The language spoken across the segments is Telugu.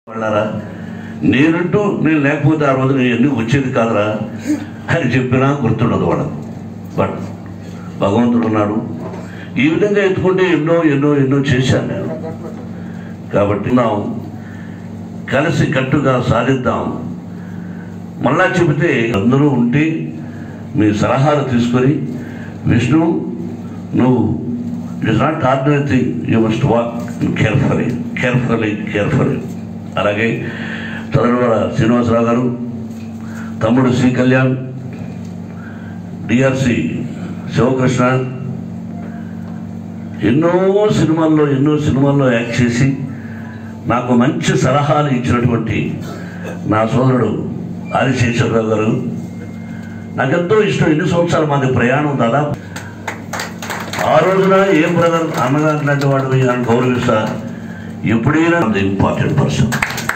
వాళ్ళారా నేనంటూ నేను లేకపోతే ఆ రోజు నేను ఎందుకు వచ్చేది కాదురా అని చెప్పినా గుర్తుండదు వాళ్ళకు బట్ భగవంతుడు ఉన్నాడు ఈ విధంగా ఎత్తుకుంటే ఎన్నో ఎన్నో ఎన్నో చేశాను నేను కాబట్టి నా కలిసి కట్టుగా సాధిద్దాం మళ్ళా చెబితే అందరూ ఉంటే మీ సలహాలు తీసుకొని విష్ణు నువ్వు it is not ordinary thing you must walk carefully carefully carefully అలాగే తొలగడ శ్రీనివాసరావు గారు తమ్ముడు శ్రీ కళ్యాణ్ డిఆర్సి శివకృష్ణ ఎన్నో సినిమాల్లో ఎన్నో సినిమాల్లో యాక్ట్ చేసి నాకు మంచి సలహాలు ఇచ్చినటువంటి నా సోదరుడు ఆదిశేషవరావు గారు నాకెంతో ఇష్టం ఎన్ని సంవత్సరాలు మాది ప్రయాణం దాదాపు ఆ రోజున ఏ బ్రదర్ అన్నగారు లాంటి వాడు అని గౌరవిస్తా ఎప్పుడైనా ఇంపార్టెంట్ పర్సన్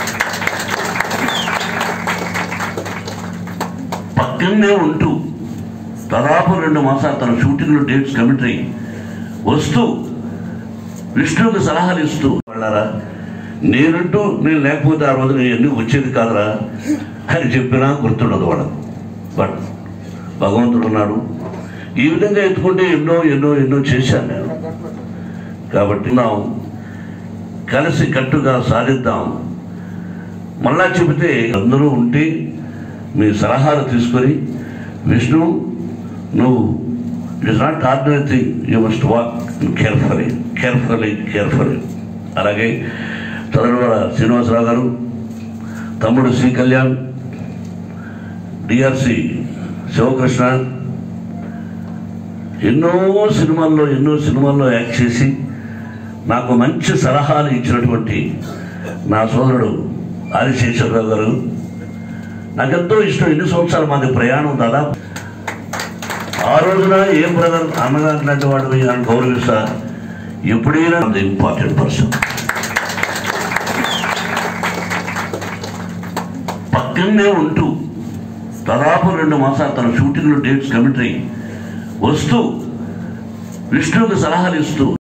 పక్కనే ఉంటూ దాదాపు రెండు మాసాలు తన షూటింగ్లో డేట్స్ కమిటరీ వస్తూ విష్ణువుకి సలహాలు ఇస్తూ వాళ్ళారా నేనంటూ నేను లేకపోతే ఆ రోజు నేను ఎందుకు వచ్చేది కాదురా అని చెప్పినా గుర్తుండదు వాళ్ళకు బట్ భగవంతుడు ఉన్నాడు ఈ విధంగా ఎత్తుకుంటే ఎన్నో ఎన్నో ఎన్నో చేశాను నేను కాబట్టి నా కలిసి కట్టుగా సాధిద్దాం మళ్ళా చెబితే అందరూ ఉంటే మీ సలహాలు తీసుకొని విష్ణు నువ్వు it is not ordinary thing you must walk carefully carefully carefully అలాగే తొలగడ శ్రీనివాసరావు గారు తమ్ముడు శ్రీ కళ్యాణ్ డిఆర్సి శివకృష్ణ ఎన్నో సినిమాల్లో ఎన్నో సినిమాల్లో యాక్ట్ చేసి నాకు మంచి సలహాలు ఇచ్చినటువంటి నా సోదరుడు ఆదిశేషవరావు గారు నాకెంతో ఇష్టం ఎన్ని సంవత్సరాలు మాది ప్రయాణం దాదాపు ఆ రోజున ఏ బ్రదర్ అన్నగారు లాంటి వాడు అని గౌరవిస్తా ఎప్పుడైనా ఇంపార్టెంట్ పర్సన్ పక్కనే ఉంటూ దాదాపు రెండు మాసాలు తన షూటింగ్లో డేట్స్ కమిటరీ వస్తూ విష్ణువుకి సలహాలు ఇస్తూ